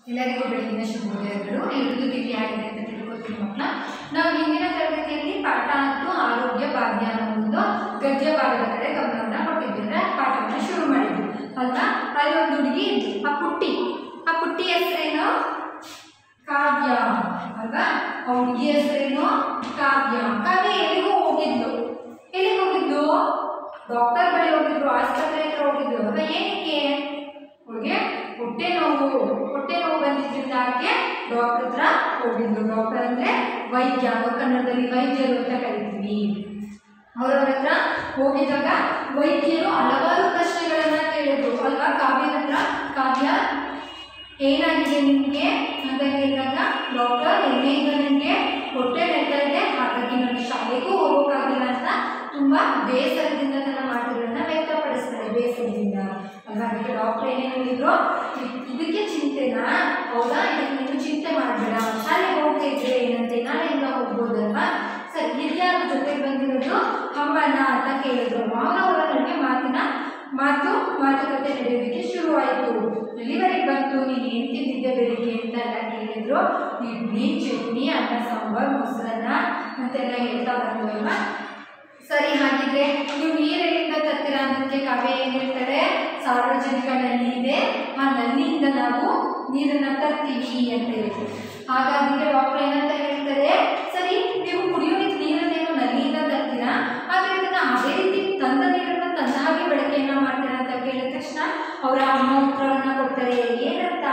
ಎಲ್ಲರಿಗೂ ಬೆಳಗಿನ ಶುಭೋದಯಗಳು ಎಲ್ರಿಗೂ ತಿಂಡಿ ಆಗಿದೆ ಅಂತ ತಿಳ್ಕೊತೀನಿ ಮಕ್ಕಳ ನಾವು ಹಿಂದಿನ ತರಗತಿಯಲ್ಲಿ ಪಾಠ ಮತ್ತು ಆರೋಗ್ಯ ಭಾಗ್ಯ ಅನ್ನೋ ಒಂದು ಗದ್ಯ ಭಾಗದ ಕಡೆ ಗಮನವನ್ನು ಕೊಟ್ಟಿದ್ವಿ ಅಂದ್ರೆ ಪಾಠವನ್ನು ಶುರು ಮಾಡಿದ್ವಿ ಅಲ್ವಾ ಅಲ್ಲಿ ಒಂದು ಹುಡುಗಿ ಇದ್ಲು ಆ ಪುಟ್ಟಿ ಆ ಪುಟ್ಟಿ ಹೆಸರೇನು ಕಾವ್ಯ ಅಲ್ವಾ ಆ ಹುಡುಗಿ ಹೆಸರೇನು ಕಾವ್ಯ ಕಾವ್ಯ ಎಲ್ಲಿಗೂ ಹೋಗಿದ್ಲು ಎಲ್ಲಿಗೆ ಹೋಗಿದ್ದು ಡಾಕ್ಟರ್ ಬಳಿ ಹೋಗಿದ್ರು ಆಸ್ಪತ್ರೆ ಹತ್ರ ಹೋಗಿದ್ರು ಅಲ್ವಾ ಏನಕ್ಕೆ ಅವ್ರಿಗೆ ಹೊಟ್ಟೆ ನೋವು ಹೊಟ್ಟೆ ನೋವು ಬಂದಿದ್ರಿಂದ ಆಕೆ ಡಾಕ್ಟರ್ ಹತ್ರ ಹೋಗಿದ್ರು ಡಾಕ್ಟರ್ ಅಂದ್ರೆ ವೈದ್ಯ ನಾವು ಕನ್ನಡದಲ್ಲಿ ವೈದ್ಯರು ಅಂತ ಕರಿತೀವಿ ಅವರವ್ರ ಹತ್ರ ಹೋಗಿದಾಗ ವೈದ್ಯರು ಹಲವಾರು ಪ್ರಶ್ನೆಗಳನ್ನ ಕೇಳಿದ್ರು ಅಲ್ವಾ ಕಾವ್ಯನ ಹತ್ರ ಕಾವ್ಯ ಏನಾಗಿದೆ ನಿಮಗೆ ಅಂತ ಕೇಳಿದಾಗ ಡಾಕ್ಟರ್ ನಿನ್ನೆಯಿಂದ ನನಗೆ ಹೊಟ್ಟೆ ನೆಡ್ತಾ ಇದೆ ಹಾಗಾಗಿ ನಾನು ಶಾಲೆಗೂ ಹೋಗೋಕ್ಕಾಗಿಲ್ಲ ಅಂತ ತುಂಬ ಬೇಸರದಿಂದ ತನ್ನ ಮಾತುಗಳನ್ನ ವ್ಯಕ್ತಪಡಿಸ್ತಾರೆ ಬೇಸರದಿಂದ ಅಲ್ವಾ ಅದಕ್ಕೆ ಡಾಕ್ಟರ್ ಏನೇನು ಹೇಳಿದ್ರು ಇದ್- ಇದಕ್ಕೆ ಚಿಂತೆನಾ ಹೌದಾ ಇದಕ್ಕೆ ನೀನು ಚಿಂತೆ ಮಾಡಬೇಡ ಶಾಲೆಗೆ ಹೋಗ್ತಾ ಇದ್ರೆ ಏನಂತೆ ನಾಳೆಯಿಂದ ಹೋಗ್ಬೋದಲ್ವಾ ಸರಿ ಹಿರಿಯರ ಜೊತೆಗೆ ಬಂದಿರೋದು ಅಮ್ಮನ ಅಂತ ಕೇಳಿದ್ರು ಅವನ ಅವರ ನಡುವೆ ಮಾತಿನ ಮಾತು ಮಾತುಕತೆ ನಡೆಯೋದಕ್ಕೆ ಶುರುವಾಯಿತು ಎಲ್ಲಿವರೆಗೆ ಬಂತು ನೀನು ಏನು ತಿಂದಿದ್ದೆ ಬೆಳಿಗ್ಗೆ ಅಂತ ಎಲ್ಲ ಕೇಳಿದ್ರು ಇಡ್ಲಿ ಚಟ್ನಿ ಅನ್ನ ಸಾಂಬಾರ್ ಮೊಸರನ್ನ ಅಂತೆಲ್ಲ ಹೇಳ್ತಾ ಬಂದ್ರು ಅಲ್ವಾ ಸರಿ ಹಾಗಿದ್ರೆ ನೀವು ನೀರೆಲ್ಲಿಂದ ತರ್ತೀರಾ ಅನ್ನೋದಕ್ಕೆ ಕಾವ್ಯ ಏನು ಹೇಳ್ತಾರೆ ಸಾರ್ವಜನಿಕ ನಲ್ಲಿ ಇದೆ ಆ ನಲ್ಲಿಯಿಂದ ನಾವು ನೀರನ್ನ ತರ್ತೀವಿ ಅಂತ ಹೇಳ್ತೀವಿ ಹಾಗಾಗಿ ಡಾಕ್ಟರ್ ಏನಂತ ಹೇಳ್ತಾರೆ ಸರಿ ನೀವು ಕುಡಿಯೋದಕ್ಕೆ ನೀರನ್ನೇನು ನಲ್ಲಿಯಿಂದ ತರ್ತೀರಾ ಆದರೆ ಇದನ್ನ ಅದೇ ರೀತಿ ತಂದ ನೀರನ್ನ ತಂದ ಹಾಗೆ ಬಳಕೆಯನ್ನ ಮಾಡ್ತೀರಾ ಅಂತ ಕೇಳಿದ ತಕ್ಷಣ ಅವರ ಅಮ್ಮ ಉತ್ತರವನ್ನ ಕೊಡ್ತಾರೆ ಏನಂತ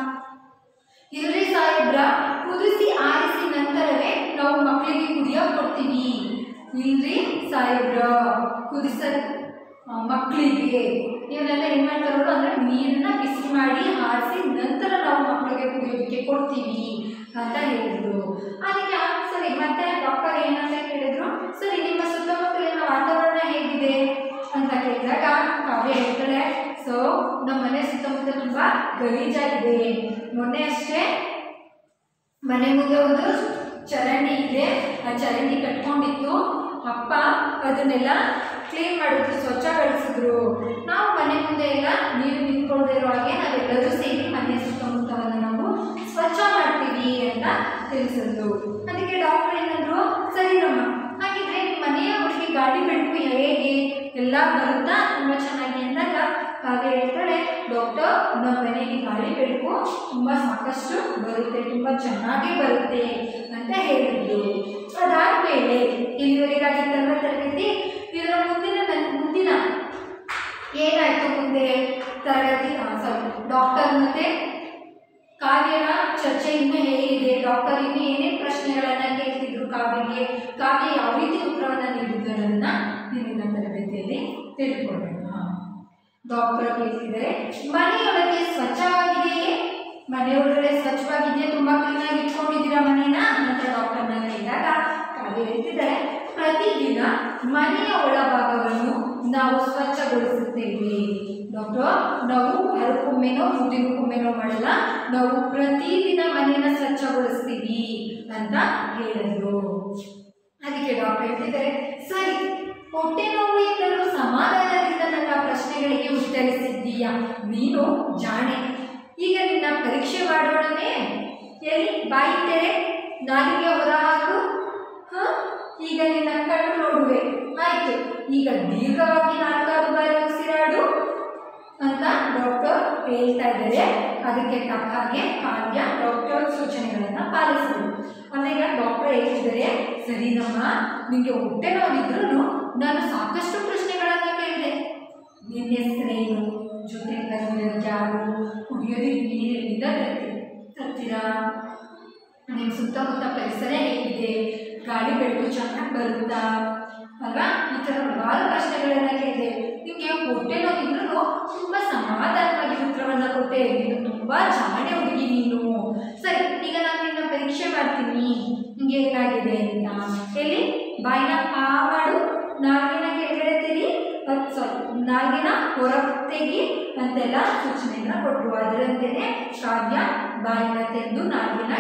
ಇಲ್ರಿ ಸಾಹೇಬ್ರ ಕುದಿಸಿ ಆರಿಸಿ ನಂತರವೇ ನಾವು ಮಕ್ಕಳಿಗೆ ಕುಡಿಯೋಕೆ ಕೊಡ್ತೀವಿ ಇಲ್ರಿ ಸಾಹೇಬ್ರ ಕುದಿಸ ಆ, ಮಕ್ಕಳಿಗೆ ಇವನ್ನೆಲ್ಲ ಏನು ಮಾಡ್ತಾರೋ ಅಂದರೆ ನೀರನ್ನ ಬಿಸಿ ಮಾಡಿ ಆರಿಸಿ ನಂತರ ನಾವು ಮಕ್ಕಳಿಗೆ ಕುಡಿಯೋದಕ್ಕೆ ಕೊಡ್ತೀವಿ ಅಂತ ಹೇಳಿದ್ರು ಅದಕ್ಕೆ ಆ, ಸರಿ ಮತ್ತೆ ಡಾಕ್ಟರ್ ಏನಂತ ಕೇಳಿದ್ರು ಸರಿ ನಿಮ್ಮ ಸುತ್ತಮುತ್ತಲಿನ ವಾತಾವರಣ ಹೇಗಿದೆ ಅಂತ ಕೇಳಿದಾಗ ಕಾವ್ಯ ಹೇಳ್ತಾಳೆ ಸೊ ನಮ್ಮ ಮನೆ ಸುತ್ತಮುತ್ತ ತುಂಬ ಗಲೀಜಾಗಿದೆ ಮೊನ್ನೆ ಅಷ್ಟೇ ಮನೆ ಮುಂದೆ ಒಂದು ಚರಂಡಿ ಇದೆ ಆ ಚರಂಡಿ ಕಟ್ಕೊಂಡಿತ್ತು ಅಪ್ಪ ಅದನ್ನೆಲ್ಲ ಕ್ಲೀನ್ ಮಾಡಿದ್ರು ಸ್ವಚ್ಛಗೊಳಿಸಿದ್ರು ನಾವು ಮನೆ ಮುಂದೆ ಎಲ್ಲ ನೀರು ನಿಂತ್ಕೊಳ್ದೇ ಇರೋ ಹಾಗೆ ನಾವೆಲ್ಲರೂ ಸೇರಿ ಮನೆ ಸುತ್ತಮುತ್ತವನ್ನು ನಾವು ಸ್ವಚ್ಛ ಮಾಡ್ತೀವಿ ಅಂತ ತಿಳಿಸಿದ್ರು ಅದಕ್ಕೆ ಡಾಕ್ಟರ್ ಏನಂದ್ರು ಸರಿ ನಮ್ಮ ಹಾಗಿದ್ರೆ ನಿಮ್ಮ ಮನೆಯವರಿಗೆ ಗಾಡಿ ಬೆಳಕು ಹೇಗೆ ಎಲ್ಲ ಬರುತ್ತಾ ತುಂಬ ಚೆನ್ನಾಗಿ ಅಂದಾಗ ಕಾವ್ಯ ಹೇಳ್ತಾಳೆ ಡಾಕ್ಟರ್ ನಮ್ಮ ಮನೆಗೆ ಗಾಳಿ ಬೆಳಕು ತುಂಬ ಸಾಕಷ್ಟು ಬರುತ್ತೆ ತುಂಬ ಚೆನ್ನಾಗಿ ಬರುತ್ತೆ ಅಂತ ಹೇಳಿದ್ರು ಅದಾದ್ಮೇಲೆ ಇಲ್ಲಿವರೆಗಾಗಿತ್ತಲ್ವ ತರಗತಿ ಇದರ ಮುಂದಿನ ನನ್- ಮುಂದಿನ ಏನಾಯ್ತು ಮುಂದೆ ತರಗತಿ ಸಾರಿ ಡಾಕ್ಟರ್ ಮತ್ತೆ ಕಾವ್ಯನ ಚರ್ಚೆ ಇನ್ನು ಹೇಗಿದೆ ಡಾಕ್ಟರ್ ಇನ್ನು ಏನೇನು ಪ್ರಶ್ನೆಗಳನ್ನ ಕೇಳ್ತಿದ್ರು ಕಾವ್ಯಗೆ ಕಾವ್ಯ ಯಾವ ರೀತಿ ಉತ್ತರವನ್ನ ನೀಡಿದ್ರು ಅನ್ನೋದನ್ನ ಹಿಂದಿನ ತರಗತಿಯಲ್ಲಿ ತಿಳ್ಕೊಳ್ಳೋಣ ಡಾಕ್ಟರ್ ಕೇಳ್ತಿದ್ದಾರೆ ಮನೆಯೊಳಗೆ ಸ್ವಚ್ಛವಾಗಿದೆಯೇ ಮನೆಯೊಳಗಡೆ ಸ್ವಚ್ಛವಾಗಿದೆಯೇ ತುಂಬಾ ಕ್ಲೀನಾಗಿ ಇಟ್ಕೊಂಡಿದ್ದೀರಾ ಮನೇನ ಅಂತ ಡಾಕ್ಟರ್ನ ಕೇಳಿದಾಗ ಕಾವ್ಯ ಹೇಳ್ತಿದ್ದಾರೆ ಪ್ರತಿದಿನ ಮನೆಯ ಒಳಭಾಗವನ್ನು ನಾವು ಸ್ವಚ್ಛಗೊಳಿಸುತ್ತೇವೆ ಡಾಕ್ಟರ್ ನಾವು ವಾರಕ್ಕೊಮ್ಮೆನೋ ಮುಂದಿನಕ್ಕೊಮ್ಮೆನೋ ಮಾಡಲ್ಲ ನಾವು ಪ್ರತಿದಿನ ಮನೆಯನ್ನ ಸ್ವಚ್ಛಗೊಳಿಸ್ತೀವಿ ಅಂತ ಹೇಳಿದ್ರು ಅದಕ್ಕೆ ಡಾಕ್ಟರ್ ಹೇಳ್ತಿದ್ದಾರೆ ಸರಿ ಹೊಟ್ಟೆ ನೋವು ಇದ್ದರೂ ಸಮಾಧಾನದಿಂದ ನನ್ನ ಪ್ರಶ್ನೆಗಳಿಗೆ ಉತ್ತರಿಸಿದ್ದೀಯಾ ನೀನು ಜಾಣೆ ಈಗ ನಿನ್ನ ಪರೀಕ್ಷೆ ಮಾಡೋಣವೇ ಎಲ್ಲಿ ಬಾಯಿ ತೆರೆ ನಾಲಿಗೆ ಹೊರ ಹಾಕು ಹ? ಈಗ ನಿನ್ನ ಕಣ್ಣು ನೋಡುವೆ ಆಯ್ತು ಈಗ ದೀರ್ಘವಾಗಿ ನಾಲ್ಕಾರು ಬಾರಿ ಉಸಿರಾಡು ಅಂತ ಡಾಕ್ಟರ್ ಹೇಳ್ತಾ ಇದ್ದಾರೆ ಅದಕ್ಕೆ ತಕ್ಕ ಹಾಗೆ ಕಾವ್ಯ ಡಾಕ್ಟರ್ ಸೂಚನೆಗಳನ್ನ ಪಾಲಿಸಿದ್ರು ಆಮೇಲೆ ಡಾಕ್ಟರ್ ಹೇಳ್ತಿದ್ದಾರೆ ಸರಿ ನಮ್ಮ ನಿಮಗೆ ಹೊಟ್ಟೆ ನೋವಿದ್ರು ನಾನು ಸಾಕಷ್ಟು ಪ್ರಶ್ನೆಗಳನ್ನ ಕೇಳಿದೆ ನಿನ್ನ ಹೆಸರೇನು ಜೊತೆ ಬಂದಿರೋದು ಯಾರು ಕುಡಿಯೋದಕ್ಕೆ ನೀರಿನಿಂದ ತರ್ತೀರ ತರ್ತೀರಾ ನಿಮ್ಮ ಸುತ್ತಮುತ್ತ ಪರಿಸರ ಹೇಗಿದೆ ಗಾಳಿ ಬೆಳಕು ಚೆನ್ನಾಗಿ ಬರುತ್ತಾ ಅಲ್ವಾ ಈ ಥರ ಹಲವಾರು ಪ್ರಶ್ನೆಗಳನ್ನ ಕೇಳಿದೆ ನಿಮಗೆ ಹೊಟ್ಟೆ ನೋವಿದ್ರು ತುಂಬ ಸಮಾಧಾನವಾಗಿ ಉತ್ತರವನ್ನ ಕೊಟ್ಟೆ ನೀನು ತುಂಬ ಜಾಣೆ ಹುಡುಗಿ ನೀನು ಸರಿ ಈಗ ನಾನು ನಿನ್ನ ಪರೀಕ್ಷೆ ಮಾಡ್ತೀನಿ ನಿಮಗೆ ಏನಾಗಿದೆ ಅಂತ ಎಲ್ಲಿ ಬಾಯಿನ ಆ ಮಾಡು ನಾಲ್ಗಿನ ಕೆಳಗಡೆ ತೆರಿ ಸಾರಿ ನಾಲ್ಗಿನ ಹೊರ ತೆಗಿ ಅಂತೆಲ್ಲ ಸೂಚನೆಗಳನ್ನ ಕೊಟ್ಟರು ಅದರಂತೆಯೇ ಕಾವ್ಯ ಬಾಯಿನ ತೆಗೆದು ನಾಲ್ಗಿನ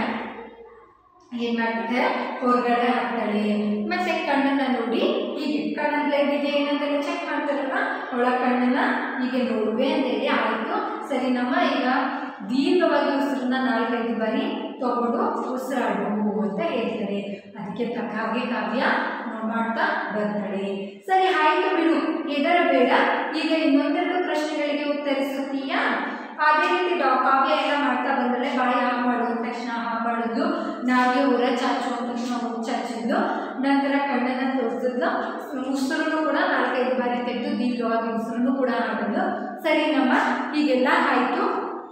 ಏನ್ ಮಾಡ್ತಾರೆ ಹೊರಗಡೆ ಹಾಕ್ತಾಳೆ ಮತ್ತೆ ಕಣ್ಣನ್ನ ನೋಡಿ ಹೀಗೆ ಕಣ್ಣಲ್ಲಿ ಇದೆ ಏನಂತೆಲ್ಲ ಚೆಕ್ ಮಾಡ್ತಾರಲ್ವ ಅವಳ ಕಣ್ಣನ್ನ ಹೀಗೆ ನೋಡುವೆ ಅಂತೇಳಿ ಆಯ್ತು ಸರಿನಮ್ಮ ಈಗ ದೀರ್ಘವಾಗಿ ಉಸಿರನ್ನ ನಾಲ್ಕೈದು ಬಾರಿ ತಗೊಂಡು ಉಸಿರಾಡು ಅಂತ ಹೇಳ್ತಾರೆ ಅದಕ್ಕೆ ತಕ್ಕ ಹಾಗೆ ಕಾವ್ಯ ಮಾಡ್ತಾ ಬರ್ತಾಳೆ ಸರಿ ಆಯ್ತು ಬಿಡು ಇದರ ಬೇಡ ಈಗ ಇನ್ನೊಂದೆರಡು ಪ್ರಶ್ನೆಗಳಿಗೆ ಉತ್ತರಿಸುತ್ತೀಯಾ ಅದೇ ರೀತಿ ಡಾ ಕಾವ್ಯ ಎಲ್ಲ ಮಾಡ್ತಾ ಬಂದಳೆ ಬಾಯಿ ಹಾ ಮಾಡು ಅಂದ ತಕ್ಷಣ ಹಾ ಮಾಡೋದು ನಾಗೆ ಹೊರ ಚಾಚು ಅಂದ ತಕ್ಷಣ ಹೊರ ಚಾಚಿದ್ಲು ನಂತರ ಕಣ್ಣನ್ನು ತೋರಿಸಿದ್ಲು ಉಸಿರನ್ನು ಕೂಡ ನಾಲ್ಕೈದು ಬಾರಿ ತೆಗೆದು ದೀರ್ಘವಾಗಿ ಉಸಿರನ್ನು ಕೂಡ ಹಾಡಿದ್ಲು ಸರಿ ನಮ್ಮ ಹೀಗೆಲ್ಲ ಆಯಿತು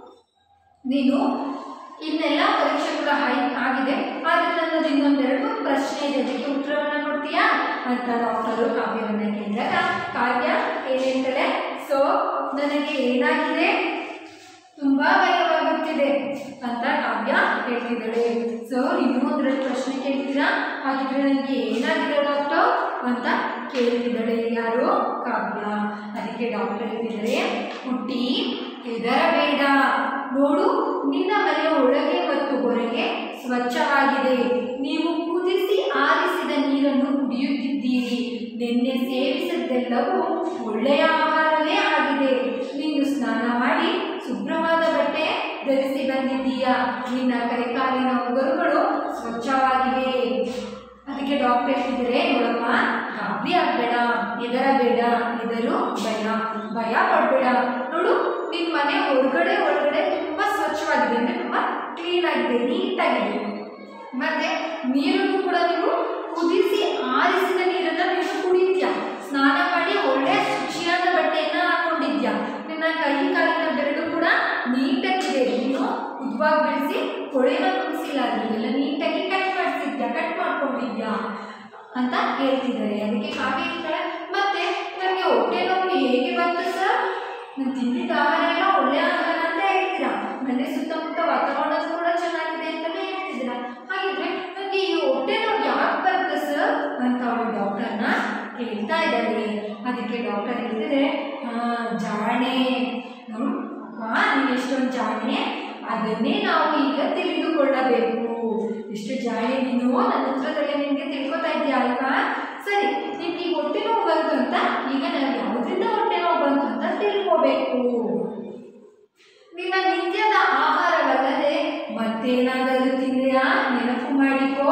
ನೀನು ಇನ್ನೆಲ್ಲ ಪರೀಕ್ಷೆ ಕೂಡ ಆಯ್- ಆಗಿದೆ ಆದರೆ ನನ್ನದು ಇನ್ನೊಂದೆರಡು ಪ್ರಶ್ನೆ ಇದೆ ಅದಕ್ಕೆ ಉತ್ತರವನ್ನು ಕೊಡ್ತೀಯಾ ಅಂತ ಡಾಕ್ಟರು ಕಾವ್ಯವನ್ನು ಕೇಳಿದಾಗ ಕಾವ್ಯ ಏನ್ ಹೇಳ್ತಾಳೆ ಸೊ ನನಗೆ ಏನಾಗಿದೆ ತುಂಬಾ ಭಯವಾಗುತ್ತಿದೆ ಅಂತ ಕಾವ್ಯ ಹೇಳ್ತಿದ್ದಾಳೆ ಸೊ ಇನ್ನೂ ಒಂದೆರಡು ಪ್ರಶ್ನೆ ಕೇಳ್ತೀರಾ ಹಾಗಿದ್ರೆ ನನಗೆ ಏನಾಗಿದೆ ಡಾಕ್ಟರ್ ಅಂತ ಕೇಳ್ತಿದ್ದಾಳೆ ಯಾರು ಕಾವ್ಯ ಅದಕ್ಕೆ ಡಾಕ್ಟರ್ ಹೇಳ್ತಿದ್ದಾರೆ ಹುಟ್ಟಿ ಹೆದರಬೇಡ ನೋಡು ನಿನ್ನ ಮನೆಯ ಒಳಗೆ ಮತ್ತು ಹೊರಗೆ ಸ್ವಚ್ಛವಾಗಿದೆ ನೀವು ಕುದಿಸಿ ಆರಿಸಿದ ನೀರನ್ನು ಕುಡಿಯುತ್ತಿದ್ದೀರಿ ನಿನ್ನೆ ಸೇವಿಸಿದ್ದೆಲ್ಲವೂ ಒಳ್ಳೆಯ ಆಹಾರವೇ ಆಗಿದೆ ನೀನು ಸ್ನಾನ ಮಾಡಿ ಶುಭ್ರವಾದ ಬಟ್ಟೆ ಧರಿಸಿ ಬಂದಿದ್ದೀಯಾ ನಿನ್ನ ಕೈಕಾಲಿನ ಉಗುರುಗಳು ಸ್ವಚ್ಛವಾಗಿವೆ ಅದಕ್ಕೆ ಡಾಕ್ಟರ್ ಹೇಳ್ತಿದ್ದಾರೆ ನೋಡಮ್ಮ ಗಾಬರಿ ಆಗಬೇಡ ಹೆದರಬೇಡ ಹೆದರು ಭಯ ಭಯ ಪಡಬೇಡ ನೋಡು ನಿನ್ನ ಮನೆ ಹೊರಗಡೆ ಒಳಗಡೆ ತುಂಬ ಸ್ವಚ್ಛವಾಗಿದೆ ಅಂದರೆ ತುಂಬ ಕ್ಲೀನ್ ಆಗಿದೆ ನೀಟಾಗಿದೆ ಮತ್ತೆ ನೀರನ್ನು ಕೂಡ ನೀವು ಕುದಿಸಿ ಆರಿಸಿದ ನೀರನ್ನು ನೀನು ಕುಡಿತೀಯ ಸ್ನಾನ ಮಾಡಿ ಒಳ್ಳೆ ಶುಚಿಯಾದ ಬಟ್ಟೆಯನ್ನು ಹಾಕೊಂಡಿದ್ಯಾ ನಿನ್ನ ಕೈ ಕಾಲಿನ ಬೆರಳು ಕೂಡ ನೀಟಾಗಿದೆ ನೀನು ಉದ್ವಾಗಿ ಬೆಳೆಸಿ ಕೊಳೆನ ತುಂಬಿಸಿಲ್ಲ ಅದನ್ನೆಲ್ಲ ನೀಟಾಗಿ ಕಟ್ ಮಾಡಿಸಿದ್ಯಾ ಕಟ್ ಮಾಡ್ಕೊಂಡಿದ್ಯಾ ಅಂತ ಹೇಳ್ತಿದ್ದಾರೆ ಅದಕ್ಕೆ ಕಾವ್ಯ ಹೇಳ್ತಾಳೆ ಮತ್ತೆ ನನಗೆ ಹೊಟ್ಟೆ ನೋವು ಹೇಗೆ ಬಂತು ಸರ್ ನಾನು ತಿಂದಿದ್ದ ಆಹಾರ ಎಲ್ಲ ಒಳ್ಳೆ ಆಹಾರ ಅಂತ ಹೇಳ್ತೀರಾ ಮನೆ ಸುತ್ತಮುತ್ತ ವಾತಾವರಣ ಕೂಡ ಚೆನ್ನಾಗಿದೆ ಅಂತಲೇ ಹೇಳ್ತಿದ್ದೀರಾ ಹಾಗಿದ್ರೆ ನನಗೆ ಈ ಹೊಟ್ಟೆ ನೋವು ಯಾಕೆ ಬರುತ್ತೆ ಸರ್ ಅಂತ ಅವಳು ಡಾಕ್ಟರ್ನ ಕೇಳ್ತಾ ಇದ್ದಾಳೆ ಅದಕ್ಕೆ ಡಾಕ್ಟರ್ ಹೇಳ್ತಿದ್ರೆ ಜಾಣೆ ಹ್ಮ್, ಅಪ್ಪ ನೀನು ಎಷ್ಟೊಂದು ಜಾಣೆ ಅದನ್ನೇ ನಾವು ಈಗ ತಿಳಿದುಕೊಳ್ಳಬೇಕು ಎಷ್ಟು ಜಾಣೆ ನೀನು ನನ್ನ ಉತ್ತರದಲ್ಲಿ ನಿನಗೆ ತಿಳ್ಕೊತಾ ಇದೆಯಾ ಅಲ್ವಾ ಸರಿ ನಿಮ್ಗೆ ಈ ಹೊಟ್ಟೆ ನೋವು ಬಂತು ಅಂತ ಈಗ ನಾವು ಯಾವುದರಿಂದ ಹೊಟ್ಟೆ ನೋವು ಬಂತು ಅಂತ ತಿಳ್ಕೋಬೇಕು ನಿನ್ನ ನಿತ್ಯದ ಆಹಾರವಲ್ಲದೆ ಮತ್ತೇನಾದರೂ ತಿಂದೆಯಾ ನೆನಪು ಮಾಡಿಕೋ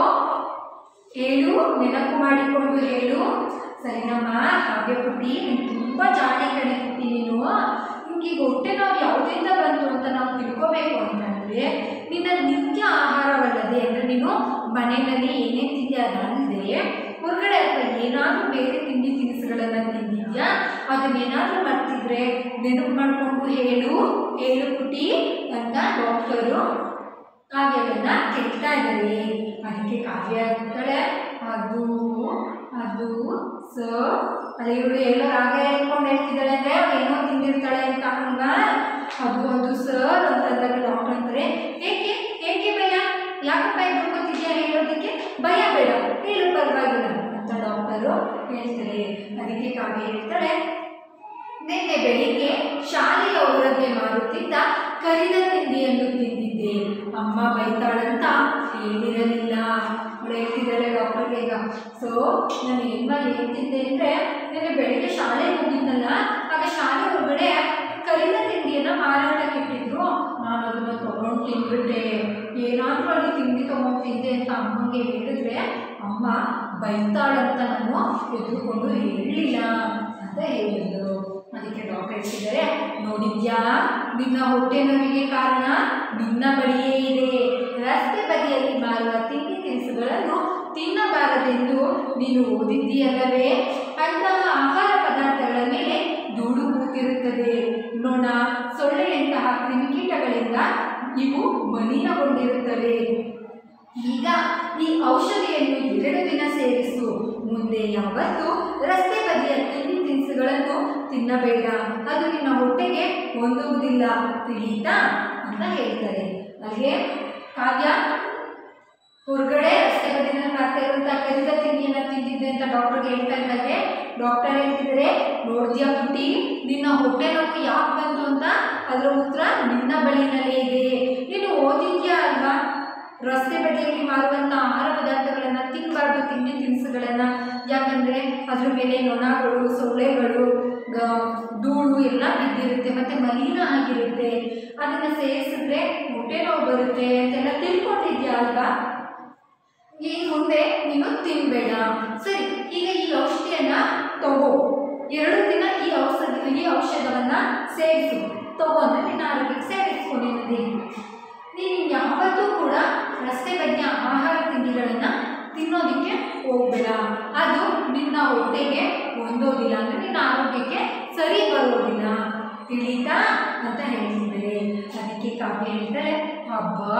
ಹೇಳು ನೆನಪು ಮಾಡಿಕೊಂಡು ಹೇಳು ಸರಿನಮ್ಮ ಕಾವ್ಯ ಪುಟ್ಟಿ ನೀನು ತುಂಬ ಜಾಣೆ ಕಣೆ ಪುಟ್ಟಿ ನೀನು ನಿಮ್ಗೆ ಈಗ ಹೊಟ್ಟೆ ನೋವು ಯಾವುದರಿಂದ ಬಂತು ಅಂತ ನಾವು ತಿಳ್ಕೋಬೇಕು ಅಂತಂದರೆ ನಿನ್ನ ನಿತ್ಯ ಆಹಾರವಲ್ಲದೆ ಅಂದರೆ ನೀನು ಮನೆಯಲ್ಲಿ ಏನೇನು ತಿಂದೆ ಅದಲ್ಲದೆ ಹೊರಗಡೆ ಅಥವಾ ಏನಾದರೂ ಬೇರೆ ತಿಂಡಿ ತಿನಿಸುಗಳನ್ನು ತಿಂದಿದ್ಯಾ ಅದನ್ನೇನಾದರೂ ಮರ್ತಿದ್ರೆ ನೆನಪು ಮಾಡಿಕೊಂಡು ಹೇಳು ಹೇಳು ಪುಟ್ಟಿ ಅಂತ ಡಾಕ್ಟರು ಕಾವ್ಯವನ್ನು ಕೇಳ್ತಾ ಇದ್ದಾರೆ ಅದಕ್ಕೆ ಕಾವ್ಯ ಹೇಳ್ತಾಳೆ ಅದು ಅದು ಸ ಅದೇ ಇವಳು ಎಲ್ಲೋ ರಾಗ ಹೇಳ್ಕೊಂಡು ಹೇಳ್ತಿದ್ದಾಳೆ ಅಂದರೆ ಅವಳು ಏನೋ ತಿಂದಿರ್ತಾಳೆ ಅಂತ ಅಲ್ವಾ ಅದು ಅದು ಸರ್ ಅಂತ ಅಂದಾಗ ಡಾಕ್ಟರ್ ಅಂತಾರೆ ಏಕೆ ಏಕೆ ಭಯ ಯಾಕಪ್ಪ ಹೆದರ್ಕೋತಿದ್ಯಾ ಹೇಳೋದಕ್ಕೆ ಭಯ ಬೇಡ ಹೇಳು ಪರವಾಗಿಲ್ಲ ಅಂತ ಡಾಕ್ಟರು ಹೇಳ್ತಾರೆ ಅದಕ್ಕೆ ಕಾವ್ಯ ಹೇಳ್ತಾಳೆ ನಿನ್ನೆ ಬೆಳಿಗ್ಗೆ ಶಾಲೆಯ ಹೊರಗೆ ಮಾರುತ್ತಿದ್ದ ಕರಿದ ತಿಂಡಿಯನ್ನು ತಿಂದಿದ್ದೆ ಅಮ್ಮ ಬೈತಾಳಂತ ಹೇಳಿರಲಿಲ್ಲ ಅವಳು ಹೇಳ್ತಿದ್ದಾಳೆ ಡಾಕ್ಟರ್ಗೆ ಈಗ ಸೊ ನಾನು ಏನ್ಮ ಹೇಳ್ತಿದ್ದೆ ಅಂದರೆ ನಿನ್ನೆ ಬೆಳಿಗ್ಗೆ ಶಾಲೆಗೆ ಹೋಗಿದ್ನಲ್ಲ ಆಗ ಶಾಲೆ ಹೊರಗಡೆ ಕರಿದ ತಿಂಡಿಯನ್ನು ಮಾರಾಟಕ್ಕೆ ಇಟ್ಟಿದ್ರು ನಾನು ಅದನ್ನು ತೊಗೊಂಡು ತಿಂದ್ಬಿಟ್ಟೆ ಏನಾದರೂ ಅಲ್ಲಿ ತಿಂಡಿ ತೊಗೊಂಡು ತಿಂದೆ ಅಂತ ಅಮ್ಮಂಗೆ ಹೇಳಿದ್ರೆ ಅಮ್ಮ ಬೈತಾಳಂತ ನಾನು ಎದುರುಕೊಂಡು ಹೇಳಲಿಲ್ಲ ಅಂತ ಹೇಳಿದ್ರು ಅದಕ್ಕೆ ಡಾಕ್ಟರ್ ಹೇಳ್ತಿದ್ದಾರೆ ನೋಡಿದ್ಯಾ ನಿನ್ನ ಹೊಟ್ಟೆ ನೋವಿಗೆ ಕಾರಣ ನಿನ್ನ ಬಳಿಯೇ ಇದೆ ರಸ್ತೆ ಬದಿಯಲ್ಲಿ ಮಾರುವ ತಿಂಡಿ ತಿನಿಸುಗಳನ್ನು ತಿನ್ನಬಾರದೆಂದು ನೀನು ಓದಿದ್ದೀಯಲ್ಲವೇ ಅಂತಹ ಆಹಾರ ಪದಾರ್ಥಗಳ ಮೇಲೆ ಧೂಳು ಕೂತಿರುತ್ತದೆ ನೊಣ ಸೊಳ್ಳೆಯಂತಹ ಕ್ರಿಮಿಕೀಟಗಳಿಂದ ಇವು ಮಲಿನಗೊಂಡಿರುತ್ತವೆ ಈಗ ಈ ಔಷಧಿಯನ್ನು ಎರಡು ದಿನ ಸೇರಿಸು ಮುಂದೆ ಯಾವತ್ತೂ ರಸ್ತೆ ಬದಿಯ ತಿಂಡಿ ತಿನಿಸುಗಳನ್ನು ತಿನ್ನಬೇಡ ಅದು ನಿನ್ನ ಹೊಟ್ಟೆಗೆ ಹೊಂದುವುದಿಲ್ಲ ತಿಳಿಯಿತಾ ಅಂತ ಹೇಳ್ತಾರೆ ಅಲ್ಲಿಗೆ ಕಾವ್ಯ ಹೊರಗಡೆ ರಸ್ತೆ ಬದಿಯಲ್ಲಿ ಮಾಡ್ತಾ ಇರುವಂಥ ಕರಿದ ತಿಂಡಿಯನ್ನು ತಿಂದಿದ್ದೆ ಅಂತ ಡಾಕ್ಟರ್ಗೆ ಹೇಳ್ತಾ ಇದ್ದಾಗೆ ಡಾಕ್ಟರ್ ಹೇಳ್ತಿದ್ದಾರೆ ನೋಡ್ದ್ಯಾ ಪುಟ್ಟಿ ನಿನ್ನ ಹೊಟ್ಟೆ ನೋವು ಯಾಕೆ ಬಂತು ಅಂತ ಅದರ ಉತ್ತರ ನಿನ್ನ ಬಳಿನಲ್ಲೇ ಇದೆ ನೀನು ಓದಿದ್ಯಾ ಅಲ್ವಾ ರಸ್ತೆ ಬದಿಯಲ್ಲಿ ಮಾರುವಂಥ ಆಹಾರ ಪದಾರ್ಥಗಳನ್ನು ತಿನ್ನಬಾರ್ದು ತಿಂಡಿ ತಿನಿಸುಗಳನ್ನು ಯಾಕಂದರೆ ಅದ್ರ ಮೇಲೆ ನೊಣಗಳು ಸೊಳ್ಳೆಗಳು ಗ- ಧೂಳು ಎಲ್ಲ ಬಿದ್ದಿರುತ್ತೆ ಮತ್ತು ಮಲಿನ ಆಗಿರುತ್ತೆ ಅದನ್ನು ಸೇವಿಸಿದ್ರೆ ಹೊಟ್ಟೆ ನೋವು ಬರುತ್ತೆ ಅಂತೆಲ್ಲ ತಿಳ್ಕೊಂಡಿದ್ಯಾ ಅಲ್ವಾ ಈ ಮುಂದೆ ನೀನು ತಿನ್ಬೇಡ ಸರಿ ಈಗ ಈ ಔಷಧಿಯನ್ನ ತಗೋ ಎರಡು ದಿನ ಈ ಔಷಧ ಈ ಔಷಧವನ್ನ ಸೇವಿಸು ತಗೋ ಅಂದ್ರೆ ನಿನ್ನ ಆರೋಗ್ಯಕ್ಕೆ ಸೇವಿಸ್ಕೊ ನಿನ್ನ ದೇಹಕ್ಕೆ ನೀನು ಯಾವತ್ತೂ ಕೂಡ ರಸ್ತೆ ಬದಿಯ ಆಹಾರ ತಿಂಡಿಗಳನ್ನು ತಿನ್ನೋದಕ್ಕೆ ಹೋಗ್ಬೇಡ ಅದು ನಿನ್ನ ಹೊಟ್ಟೆಗೆ ಹೊಂದೋದಿಲ್ಲ ಅಂದರೆ ನಿನ್ನ ಆರೋಗ್ಯಕ್ಕೆ ಸರಿ ಬರೋದಿಲ್ಲ ತಿಳಿತಾ ಅಂತ ಹೇಳ್ತಿದ್ದಾರೆ ಅದಕ್ಕೆ ಕಾವ್ಯ ಹೇಳ್ತಾರೆ ಹಬ್ಬ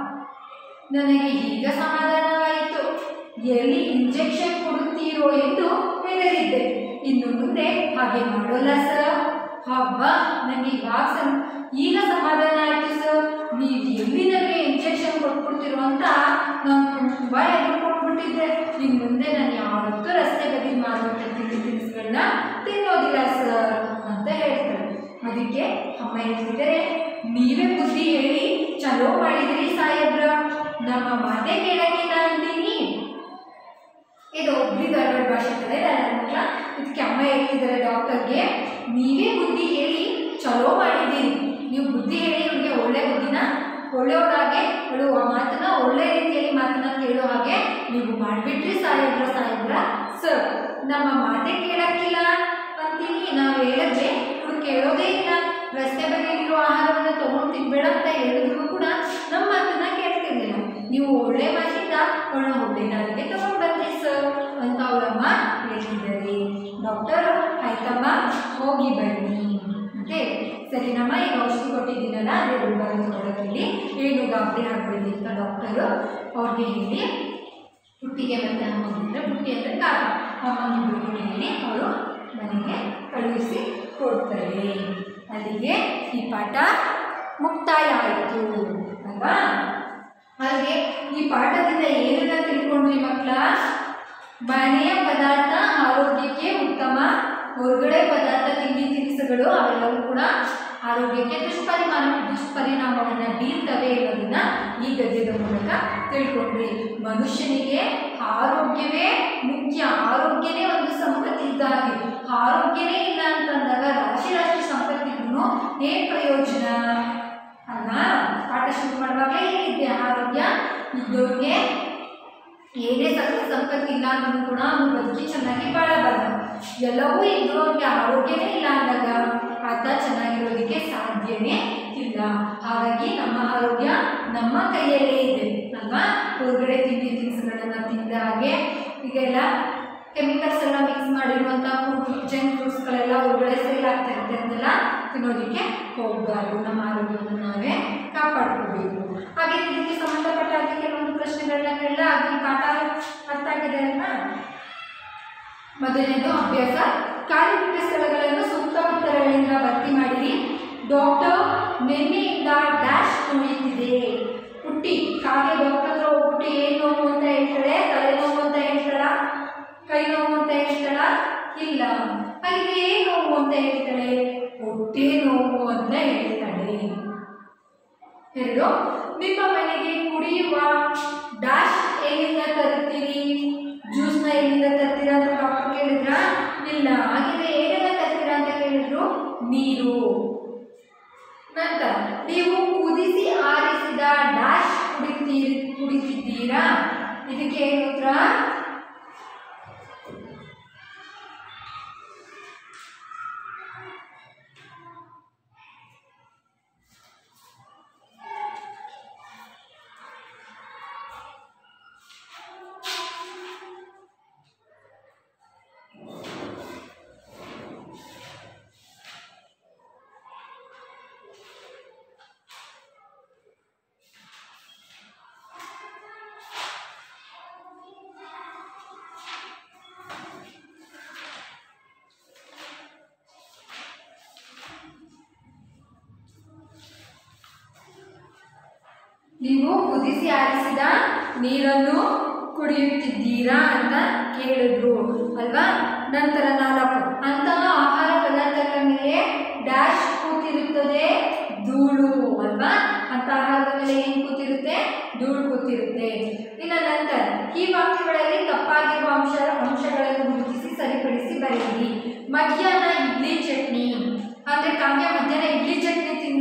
ನನಗೆ ಈಗ ಸಮಾಧಾನವಾಯಿತು ಎಲ್ಲಿ ಇಂಜೆಕ್ಷನ್ ಕೊಡುತ್ತೀರೋ ಎಂದು ಹೆದರಿದ್ದೆ ಇನ್ನು ಮುಂದೆ ಹಾಗೆ ಮಾಡೋಲ್ಲ ಸರ್ ಹಬ್ಬ ನನಗೆ ಇವಾಗ ಸಮ್ ಈಗ ಸಮಾಧಾನ ಆಯಿತು ಸರ್ ನೀವು ಎಲ್ಲಿ ನನಗೆ ಇಂಜೆಕ್ಷನ್ ಕೊಟ್ಬಿಡ್ತೀರೋ ಅಂತ ನಾನು ತುಂಬ ಹೆದರ್ಕೊಂಡ್ಬಿಟ್ಟಿದ್ದೆ ಇನ್ನು ಮುಂದೆ ನಾನು ಯಾವತ್ತೂ ರಸ್ತೆ ಬದಿ ಮಾಡುವಂಥ ತಿಂಡಿ ತಿನಿಸುಗಳನ್ನ ತಿನ್ನೋದಿಲ್ಲ ಸರ್ ಅಂತ ಹೇಳ್ತಾರೆ ಅದಕ್ಕೆ ಅಮ್ಮ ಹೇಳ್ತಿದ್ದಾರೆ ನೀವೇ ಬುದ್ಧಿ ಹೇಳಿ ಚಲೋ ಮಾಡಿದ್ರಿ ಸಾಹೇಬ್ರ ನಮ್ಮ ಮಾತೆ ಕೇಳಕ್ಕಿಲ್ಲ ಅಂತೀನಿ ಇದು ಒಬ್ರಿ ಧಾರವಾಡ ಭಾಷೆ ಕಡೆ ನನ್ನ ಮಕ್ಕಳ ಇದಕ್ಕೆ ಅಮ್ಮ ಹೇಳ್ತಿದ್ದಾರೆ ಡಾಕ್ಟರ್ಗೆ ನೀವೇ ಬುದ್ಧಿ ಹೇಳಿ ಚಲೋ ಮಾಡಿದ್ದೀರಿ ನೀವು ಬುದ್ಧಿ ಹೇಳಿ ಅವ್ರಿಗೆ ಒಳ್ಳೆ ಬುದ್ಧಿನ ಒಳ್ಳೆಯವರಾಗೆ ಅವಳು ಆ ಮಾತನ್ನ ಒಳ್ಳೆ ರೀತಿಯಲ್ಲಿ ಮಾತನ್ನ ಕೇಳೋ ಹಾಗೆ ನೀವು ಮಾಡಿಬಿಟ್ರಿ ಸಾಹೇಬ್ರ ಸಾಹೇಬ್ರ ಸರ್ ನಮ್ಮ ಮಾತೆ ಕೇಳಕ್ಕಿಲ್ಲ ಅಂತೀನಿ ನಾವು ಹೇಳಿದ್ರೆ ಅವ್ರು ಕೇಳೋದೇ ಇಲ್ಲ ರಸ್ತೆ ಬದಿಯಲ್ಲಿರೋ ಆಹಾರವನ್ನು ತಗೊಂಡು ತಿನ್ಬೇಡ ಅಂತ ಹೇಳಿದ್ರು ಕೂಡ ನಮ್ಮ ಮಾತನ್ನ ಕೇಳ್ತಿರ್ಲಿಲ್ಲ ನೀವು ಒಳ್ಳೆ ಮಾತಿಂದ ಅವಳ ಒಳ್ಳೆ ದಾರಿಗೆ ತಗೊಂಡು ಬಂದ್ರಿ ಸರ್ ಅಂತ ಅವರಮ್ಮ ಹೇಳ್ತಿದ್ದಾರೆ ಡಾಕ್ಟರ್ ಆಯ್ತಮ್ಮ ಹೋಗಿ ಬನ್ನಿ ಅಂತೆ ಸರಿ ನಮ್ಮ ಈಗ ಔಷಧಿ ಕೊಟ್ಟಿದ್ದೀನಲ್ಲ ಅದೇ ಬರೋದು ಒಳಗಲ್ಲಿ ಏನು ಗಾಬರಿ ಆಗಬೇಡಿ ಅಂತ ಡಾಕ್ಟರು ಅವ್ರಿಗೆ ಹೇಳಿ ಪುಟ್ಟಿಗೆ ಮತ್ತೆ ಅಮ್ಮನಿದ್ರೆ ಪುಟ್ಟಿ ಅಂದರೆ ಕಾಲ ಅಮ್ಮನಿಬ್ಬರು ಹೇಳಿ ಅವರು ಮನೆಗೆ ಕಳುಹಿಸಿ ಕೊಡ್ತಾರೆ ಅಲ್ಲಿಗೆ ಈ ಪಾಠ ಮುಕ್ತಾಯ ಆಯಿತು ಅಲ್ವಾ ಹಾಗೆ ಈ ಪಾಠದಿಂದ ಏನನ್ನ ತಿಳ್ಕೊಂಡ್ರಿ ಮಕ್ಕಳ ಮನೆಯ ಪದಾರ್ಥ ಆರೋಗ್ಯಕ್ಕೆ ಉತ್ತಮ ಹೊರಗಡೆ ಪದಾರ್ಥ ತಿಂಡಿ ತಿನಿಸುಗಳು ಅವೆಲ್ಲವೂ ಕೂಡ ಆರೋಗ್ಯಕ್ಕೆ ದುಷ್ಪರಿಮಾಣ ದುಷ್ಪರಿಣಾಮವನ್ನು ಬೀರ್ತವೆ ಅನ್ನೋದನ್ನ ಈ ಗದ್ಯದ ಮೂಲಕ ತಿಳ್ಕೊಂಡ್ರಿ ಮನುಷ್ಯನಿಗೆ ಆರೋಗ್ಯವೇ ಮುಖ್ಯ ಆರೋಗ್ಯನೇ ಒಂದು ಸಂಪತ್ತು ಇದ್ದಾಗೆ ಆರೋಗ್ಯನೇ ಇಲ್ಲ ಅಂತಂದಾಗ ರಾಶಿ ರಾಶಿ ಸಂಪತ್ತಿಗೂ ಏನ್ ಪ್ರಯೋಜನ ಅಲ್ವಾ ಪಾಠ ಶುರು ಮಾಡುವಾಗಲೇ ಹೇಳಿದ್ದೆ ಆರೋಗ್ಯ ಇದ್ದವ್ರಿಗೆ ಏನೇ ಸಕಲ ಸಂಪತ್ತಿಲ್ಲ ಅಂದ್ರೂ ಕೂಡ ಅವ್ನು ಬದುಕಿ ಚೆನ್ನಾಗಿ ಬಾಳಬಲ್ಲ ಎಲ್ಲವೂ ಇದ್ದು ಅವ್ನಿಗೆ ಆರೋಗ್ಯನೇ ಇಲ್ಲ ಅಂದಾಗ ಆತ ಚೆನ್ನಾಗಿರೋದಕ್ಕೆ ಸಾಧ್ಯನೇ ಇಲ್ಲ ಹಾಗಾಗಿ ನಮ್ಮ ಆರೋಗ್ಯ ನಮ್ಮ ಕೈಯಲ್ಲೇ ಇದೆ ಅಲ್ವಾ ಹೊರಗಡೆ ತಿಂಡಿ ತಿನಿಸುಗಳನ್ನು ತಿಂದ ಹಾಗೆ ಈಗೆಲ್ಲ ಕೆಮಿಕಲ್ಸ್ ಎಲ್ಲ ಮಿಕ್ಸ್ ಮಾಡಿರುವಂಥ ಫುಡ್ ಜಂಕ್ ಫ್ರೂಟ್ಸ್ಗಳೆಲ್ಲ ಹೊರಗಡೆ ಸೇಲ್ ಆಗ್ತಾ ಇರುತ್ತೆ ಅದನ್ನೆಲ್ಲ ತಿನ್ನೋದಕ್ಕೆ ಹೋಗಬಾರ್ದು ನಮ್ಮ ಆರೋಗ್ಯವನ್ನು ನಾವೇ ಕಾಪಾಡ್ಕೋಬೇಕು ಹಾಗೆ ಇದಕ್ಕೆ ಸಂಬಂಧಪಟ್ಟ ಹಾಗೆ ಕೆಲವೊಂದು ಪ್ರಶ್ನೆಗಳನ್ನ ಕೇಳಲ್ಲ ಹಾಗೆ ಈ ಪಾಠ ಅರ್ಥ ಆಗಿದೆ ಅಲ್ವಾ ಮೊದಲನೇದು ಅಭ್ಯಾಸ ಖಾಲಿ ಬಿಟ್ಟ ಸ್ಥಳಗಳನ್ನು ಸೂಕ್ತ ಉತ್ತರಗಳಿಂದ ಭರ್ತಿ ಮಾಡಿರಿ ಡಾಕ್ಟರ್ ನಿನ್ನೆಯಿಂದ ಡ್ಯಾಶ್ ನೋಯುತ್ತಿದೆ ಪುಟ್ಟಿ ಕಾಗೆ ಡಾಕ್ಟರ್ ಹತ್ರ ಹೋಗ್ಬಿಟ್ಟು ಏನು ನೋವು ಅಂತ ಹೇಳ್ತಾಳೆ ತಲೆ ನೋವು ಅಂತ ಹೇಳ್ತಾಳ ಕೈ ನೋವು ಅಂತ ಹೇಳ್ತಾಳ ಇಲ್ಲ ಹಾಗೆ ಏನು ನೋವು ಅಂತ ಹೇಳ್ತಾಳೆ ಹೊಟ್ಟೆ ನೋವು ಅಂತ ಹೇಳ್ತಾಳೆ ಎರಡು ನಿಮ್ಮ ಮನೆಗೆ ಕುಡಿಯುವ ಡ್ಯಾಶ್ ಎಲ್ಲಿಂದ ತರುತ್ತೀರಿ ಜ್ಯೂಸ್ನ ಎಲ್ಲಿಂದ ತರ್ತೀರಾ ಅಂತ ಡಾಕ್ಟರ್ ಕೇಳಿದ್ರ ಇಲ್ಲ ಹಾಗಿದ್ರೆ ಏನೆಲ್ಲ ತರ್ತೀರಾ ಅಂತ ಕೇಳಿದ್ರು ನೀರು ನಂತರ ನೀವು ಕುದಿಸಿ ಆರಿಸಿದ ಡ್ಯಾಶ್ ಕುಡಿತೀರಿ ಕುಡಿತಿದ್ದೀರಾ ಇದಕ್ಕೆ ಏನು ಉತ್ತರ ನೀವು ಕುದಿಸಿ ಆರಿಸಿದ ನೀರನ್ನು ಕುಡಿಯುತ್ತಿದ್ದೀರಾ ಅಂತ ಕೇಳಿದ್ರು ಅಲ್ವಾ ನಂತರ ನಾಲ್ಕು ಅಂತಹ ಆಹಾರ ಪದಾರ್ಥಗಳ ಮೇಲೆ ಡ್ಯಾಶ್ ಕೂತಿರುತ್ತದೆ ಧೂಳು ಅಲ್ವಾ ಅಂತ ಆಹಾರದ ಮೇಲೆ ಏನು ಕೂತಿರುತ್ತೆ ಧೂಳು ಕೂತಿರುತ್ತೆ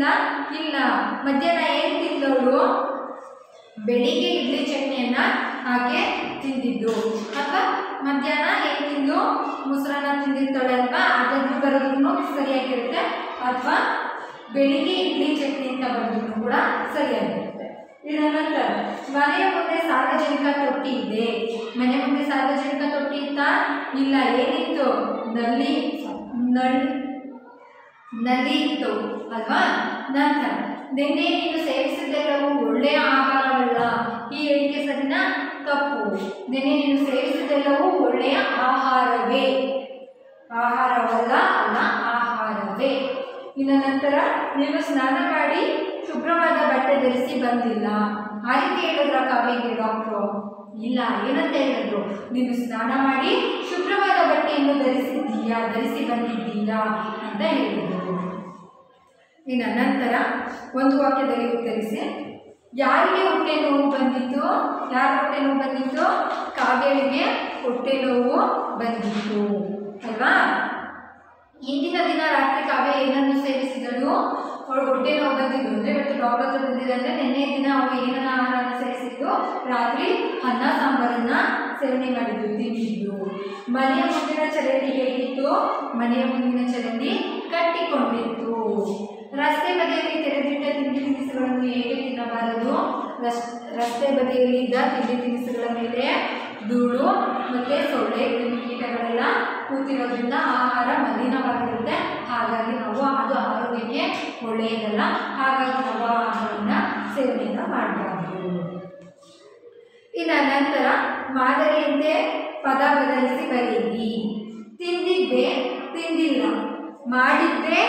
ಇಲ್ಲ ಮಧ್ಯಾಹ್ನ ಏನು ತಿಂದವಳು ಬೆಳಿಗ್ಗೆ ಇಡ್ಲಿ ಚಟ್ನಿಯನ್ನ ಆಕೆ ತಿಂದಿದ್ದು ಅಥವಾ ಮಧ್ಯಾಹ್ನ ಏನು ತಿಂದು ಮೊಸರನ್ನ ತಿಂದಿರ್ತಾಳೆ ಅಲ್ವಾ ಅದನ್ನು ಬರೋದ್ರೂ ಸರಿಯಾಗಿರುತ್ತೆ ಅಥವಾ ಬೆಳಿಗ್ಗೆ ಇಡ್ಲಿ ಚಟ್ನಿ ಅಂತ ಬರೋದ್ರೂ ಕೂಡ ಸರಿಯಾಗಿರುತ್ತೆ ಇದರ ನಂತರ ಮನೆಯ ಮುಂದೆ ಸಾರ್ವಜನಿಕ ತೊಟ್ಟಿ ಇದೆ ಮನೆ ಮುಂದೆ ಸಾರ್ವಜನಿಕ ತೊಟ್ಟಿ ಇತ್ತಾ ಇಲ್ಲ ಏನಿತ್ತು ನಲ್ಲಿ ನಳ್ ನದಿ ಇತ್ತು ಅಲ್ವಾ ನಂತರ ನಿನ್ನೆ ನೀನು ಸೇವಿಸಿದ್ದೆಲ್ಲವೂ ಒಳ್ಳೆಯ ಆಹಾರವಲ್ಲ ಈ ಹೇಳಿಕೆ ಸರಿನಾ ತಪ್ಪು ನಿನ್ನೆ ನೀನು ಸೇವಿಸಿದ್ದೆಲ್ಲವೂ ಒಳ್ಳೆಯ ಆಹಾರವೇ ಆಹಾರವಲ್ಲ ಅಲ್ಲ ಆಹಾರವೇ ಇನ್ನು ನಂತರ ನೀನು ಸ್ನಾನ ಮಾಡಿ ಶುಭ್ರವಾದ ಬಟ್ಟೆ ಧರಿಸಿ ಬಂದಿಲ್ಲ ಆ ರೀತಿ ಹೇಳಿದ್ರ ಕಾವ್ಯಗೆ ಡಾಕ್ಟ್ರು ಇಲ್ಲ ಏನಂತ ಹೇಳಿದ್ರು ನೀನು ಸ್ನಾನ ಮಾಡಿ ಶುಭ್ರವಾದ ಬಟ್ಟೆಯನ್ನು ಧರಿಸಿದ್ದೀಯಾ ಧರಿಸಿ ಬಂದಿದ್ದೀಯಾ ಅಂತ ಹೇಳಿದರು ಇನ್ನು ನಂತರ ಒಂದು ವಾಕ್ಯದಲ್ಲಿ ಉತ್ತರಿಸಿ ಯಾರಿಗೆ ಹೊಟ್ಟೆ ನೋವು ಬಂದಿತ್ತು ಯಾರ ಹೊಟ್ಟೆ ನೋವು ಬಂದಿತ್ತು ಕಾವೇರಿಗೆ ಹೊಟ್ಟೆ ನೋವು ಬಂದಿತ್ತು ಅಲ್ವಾ ಇಂದಿನ ದಿನ ರಾತ್ರಿ ಕಾವ್ಯ ಏನನ್ನು ಸೇವಿಸಿದಳು ಅವಳು ಹೊಟ್ಟೆ ನೋವು ಬಂದಿದ್ದು ಅಂದರೆ ಇವತ್ತು ಡಾಕ್ಟರ್ ಹತ್ರ ಬಂದಿದೆ ಅಂದರೆ ನಿನ್ನೆ ದಿನ ಅವಳು ಏನನ್ನ ಆಹಾರನ ಸೇವಿಸಿದ್ದು ರಾತ್ರಿ ಅನ್ನ ಸಾಂಬಾರನ್ನ ಸೇವನೆ ಮಾಡಿದ್ದು ತಿಂದಿದ್ದು ಮನೆಯ ಮುಂದಿನ ಚರಂಡಿ ಹೇಗಿತ್ತು ಮನೆಯ ಮುಂದಿನ ಚರಂಡಿ ಕಟ್ಟಿಕೊಂಡಿತ್ತು ರಸ್ತೆ ಬದಿಯಲ್ಲಿ ತೆರೆದಿಟ್ಟ ತಿಂಡಿ ತಿನಿಸುಗಳನ್ನು ಹೇಗೆ ತಿನ್ನಬಾರದು ರಸ್- ರಸ್ತೆ ಬದಿಯಲ್ಲಿದ್ದ ತಿಂಡಿ ತಿನಿಸುಗಳ ಮೇಲೆ ಧೂಳು ಮತ್ತು ಸೊಳ್ಳೆ ಕ್ರಿಮಿಕೀಟಗಳೆಲ್ಲ ಕೂತಿರೋದ್ರಿಂದ ಆಹಾರ ಮಲಿನವಾಗಿರುತ್ತೆ ಹಾಗಾಗಿ ನಾವು ಅದು ಆರೋಗ್ಯಕ್ಕೆ ಒಳ್ಳೆಯದಲ್ಲ ಹಾಗಾಗಿ ನಾವು ಆ ಆಹಾರವನ್ನು ಸೇವನೆಯನ್ನು ಮಾಡಬಾರ್ದು ಇನ್ನು ನಂತರ ಮಾದರಿಯಂತೆ ಪದ ಬದಲಿಸಿ ಬರೆಯಿರಿ ತಿಂದಿದ್ದೆ ತಿಂದಿಲ್ಲ ಮಾಡಿದ್ದೆ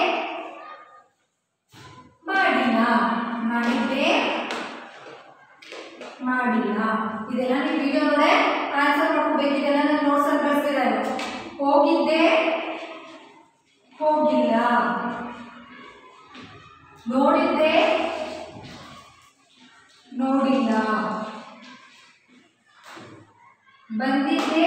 ಮಾಡಿಲ್ಲ ಮಾಡಿದ್ದೆ ಮಾಡಿಲ್ಲ ಇದೆಲ್ಲ ನೀವು ವಿಡಿಯೋ ನೋಡೇ ಆನ್ಸರ್ ಮಾಡ್ಕೋಬೇಕು ಇದೆಲ್ಲ ನಾನು ನೋಟ್ಸಲ್ಲಿ ಬರ್ಸಿದ್ದಾರೆ ಹೋಗಿದ್ದೆ ಹೋಗಿಲ್ಲ ನೋಡಿದ್ದೆ ನೋಡಿಲ್ಲ ಬಂದಿದ್ದೆ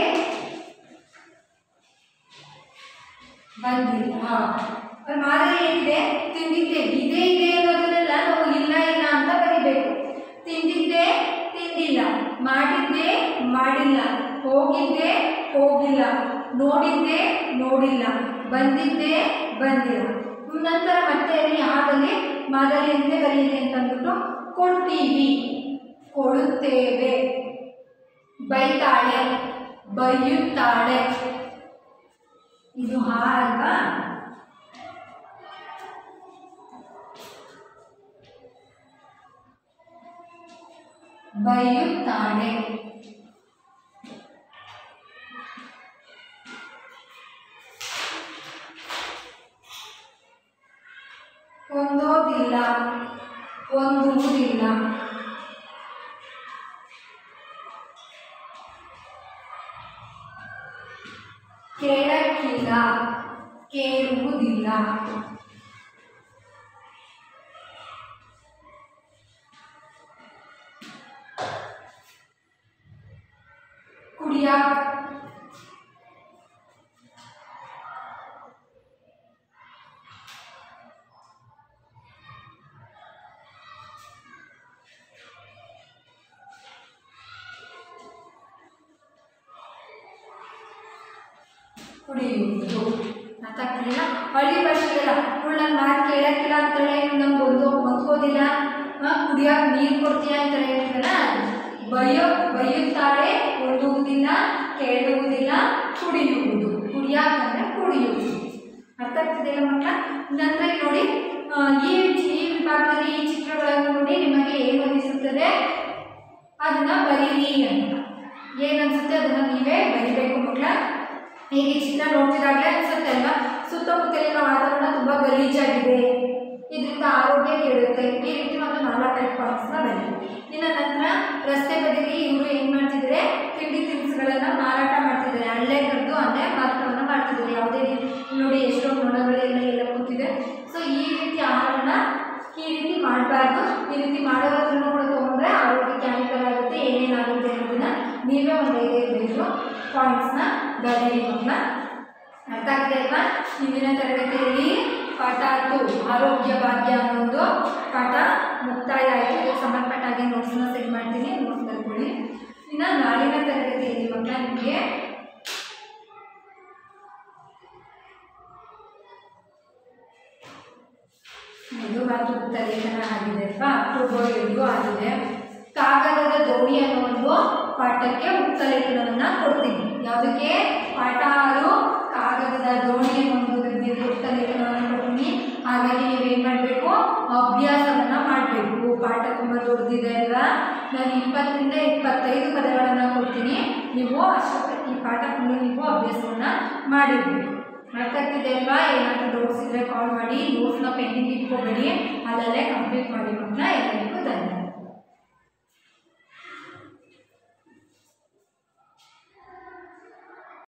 ಬಂದಿಲ್ಲ ಅಲ್ಲಿ ಮಾದರಿ ಏನಿದೆ ತಿಂದಿದ್ದೆ ಇದೆ ಇದೆ ಅನ್ನೋದನ್ನೆಲ್ಲ ನಾವು ಇಲ್ಲ ಇಲ್ಲ ಅಂತ ಬರಿಬೇಕು ತಿಂದಿದ್ದೆ ತಿಂದಿಲ್ಲ ಮಾಡಿದ್ದೆ ಮಾಡಿಲ್ಲ ಹೋಗಿದ್ದೆ ಹೋಗಿಲ್ಲ ನೋಡಿದ್ದೆ ನೋಡಿಲ್ಲ ಬಂದಿದ್ದೆ ಬಂದಿಲ್ಲ ನಂತರ ಮತ್ತೆ ಅಲ್ಲಿ ಯಾವ್ದಲ್ಲಿ ಮಾದರಿಯಂತೆ ಬರೀರಿ ಅಂತ ಅಂದ್ಬಿಟ್ಟು ಕೊಡ್ತೀವಿ ಕೊಡುತ್ತೇವೆ ಬೈತಾಳೆ ಬೈಯುತ್ತಾಳೆ ಇದು ಹಾ ಅಲ್ವಾ ಬೈಯುತ್ತಾಳೆ ಹೊಂದೋದಿಲ್ಲ ಹೊಂದುವುದಿಲ್ಲ ಕೇಳಕ್ಕಿಲ್ಲ ಕೇಳುವುದಿಲ್ಲ ಕುಡಿಯಾಕ ಕುಡಿಯುವುದು ಅರ್ಥ ಆಗ್ತಿಲ್ಲ ಹಳ್ಳಿ ಭಾಷೆಗೆಲ್ಲ ಇವಳು ನನ್ನ ಮಾತು ಕೇಳಕ್ಕಿಲ್ಲ ಅಂತಾಳೆ ಇವ್ಳು ನಂಗೆ ಒಂದು ಹೊಂದ್ಕೋದಿಲ್ಲ ಕುಡಿಯೋಕೆ ನೀರು ಕೊಡ್ತೀಯ ಅಂತ ಹೇಳ್ತಿರಲ್ಲ ಬೈಯೋ ಬೈಯುತ್ತಾಳೆ ಓದುವುದಿಲ್ಲ ಕೇಳುವುದಿಲ್ಲ ಕುಡಿಯುವುದು ಕುಡಿಯಾಕಂದ್ರೆ ಕುಡಿಯುವುದು ಅರ್ಥ ಆಗ್ತಿದೆಯಲ್ಲ ಮಕ್ಕಳ ನಂತರ ಇಲ್ಲಿ ನೋಡಿ ಆ, ಈ ಈ ವಿಭಾಗದಲ್ಲಿ ಈ ಚಿತ್ರಗಳನ್ನು ನೋಡಿ ನಿಮಗೆ ಏನು ಅನಿಸುತ್ತದೆ ಅದನ್ನ ಬರೀರಿ ಅಂತ ಏನನ್ಸುತ್ತೆ ಅದನ್ನ ನೀವೇ ಬರಿಬೇಕು ಮಕ್ಕಳ ಈಗ ಈ ಚಿತ್ರ ನೋಡ್ತಿದ್ದಾಗಲೇ ಅನ್ಸುತ್ತೆ ಅಲ್ವಾ ಸುತ್ತಮುತ್ತಲಿನ ವಾತಾವರಣ ತುಂಬ ಗಲೀಜಾಗಿದೆ ಇದರಿಂದ ಆರೋಗ್ಯ ಕೆಡುತ್ತೆ ಈ ರೀತಿ ಒಂದು ನಾಲ್ಕೈದು ಪಾಯಿಂಟ್ಸ್ನ ಬರೀ ಇನ್ನು ನಂತರ ರಸ್ತೆ ಬದಿಲಿ ಇವರು ಏನು ಮಾಡ್ತಿದ್ದಾರೆ ತಿಂಡಿ ತಿನಿಸುಗಳನ್ನು ಮಾರಾಟ ಮಾಡ್ತಿದ್ದಾರೆ ಅಲ್ಲೇ ಕರೆದು ಅಲ್ಲೇ ಮಾರಾಟವನ್ನು ಮಾಡ್ತಿದ್ದಾರೆ ಯಾವುದೇ ರೀತಿ ನೋಡಿ ಎಷ್ಟೋ ನೊಣಗಳೆಲ್ಲ ಎಲ್ಲ ಕೂತಿದೆ ಸೊ ಈ ರೀತಿ ಆಹಾರನ ಈ ರೀತಿ ಮಾಡಬಾರ್ದು ಈ ರೀತಿ ಮಾಡೋದ್ರನ್ನು ಕೂಡ ತೊಗೊಂಡ್ರೆ ಆರೋಗ್ಯಕ್ಕೆ ಹಾನಿಕರ ಆಗುತ್ತೆ ಏನೇನಾಗುತ್ತೆ ಅನ್ನೋದನ್ನ ನೀವೇ ಒಂದು ಐದೈದು ಪಾಯಿಂಟ್ಸ್ನ ಬರೀರಿ ಮಕ್ಕಳ ಅರ್ಥ ಆಗ್ತಾ ಇಲ್ವಾ ಹಿಂದಿನ ತರಗತಿಯಲ್ಲಿ ಪಾಠ ಹತ್ತು ಆರೋಗ್ಯ ಭಾಗ್ಯ ಅನ್ನೋದು ಪಾಠ ಮುಕ್ತಾಯ ಆಯಿತು ಇದಕ್ಕೆ ಸಂಬಂಧಪಟ್ಟಾಗೆ ನೋಟ್ಸ್ನ ಸೆಂಡ್ ಮಾಡ್ತೀನಿ ನೋಟ್ಸ್ ಬರ್ಕೊಳ್ಳಿ ಇನ್ನು ನಾಳಿನ ತರಗತಿಯಲ್ಲಿ ಮಕ್ಕಳ ನಿಮಗೆ ಇದು ಮತ್ತು ಉತ್ತಲೇಖನ ಆಗಿದೆ ಅಲ್ವಾ ಅಕ್ಟೋಬರ್ ಎರಡು ಆಗಿದೆ ಕಾಗದದ ದೋಣಿ ಅನ್ನೋ ಒಂದು ಪಾಠಕ್ಕೆ ಉತ್ತಲೇಖನವನ್ನ ಕೊಡ್ತೀನಿ ಯಾವುದಕ್ಕೆ ಪಾಠ ಆರು ಕಾಗದದ ದೋಣಿ ಅನ್ನೋ ಒಂದು ಗದ್ಯಕ್ಕೆ ಉತ್ತಲೇಖನವನ್ನು ಕೊಡ್ತೀನಿ ಹಾಗಾಗಿ ನೀವೇನು ಮಾಡಬೇಕು ಅಭ್ಯಾಸವನ್ನ ಮಾಡಬೇಕು ಪಾಠ ತುಂಬ ದೊಡ್ಡದಿದೆ ಅಲ್ವಾ ನಾನು ಇಪ್ಪತ್ತರಿಂದ ಇಪ್ಪತ್ತೈದು ಪದಗಳನ್ನು ಕೊಡ್ತೀನಿ ನೀವು ಅಷ್ಟೊತ್ತು ಈ ಪಾಠ ಫುಲ್ಲು ನೀವು ಅಭ್ಯಾಸವನ್ನ ಮಾಡಿರ್ಬೇಕು ಅರ್ಥ ಆಗ್ತಿದೆ ಅಲ್ವಾ ಏನಾದರೂ ಡೌಟ್ಸ್ ಇದ್ದರೆ ಕಾಲ್ ಮಾಡಿ ನೋಟ್ಸ್ನ ಪೆಂಡಿಂಗ್ ಇಟ್ಕೋಬೇಡಿ ಅಲ್ಲಲ್ಲೇ ಕಂಪ್ಲೀಟ್ ಮಾಡಿ ಮಕ್ಕಳ ಎಲ್ಲರಿಗೂ ಧನ್ಯವಾದ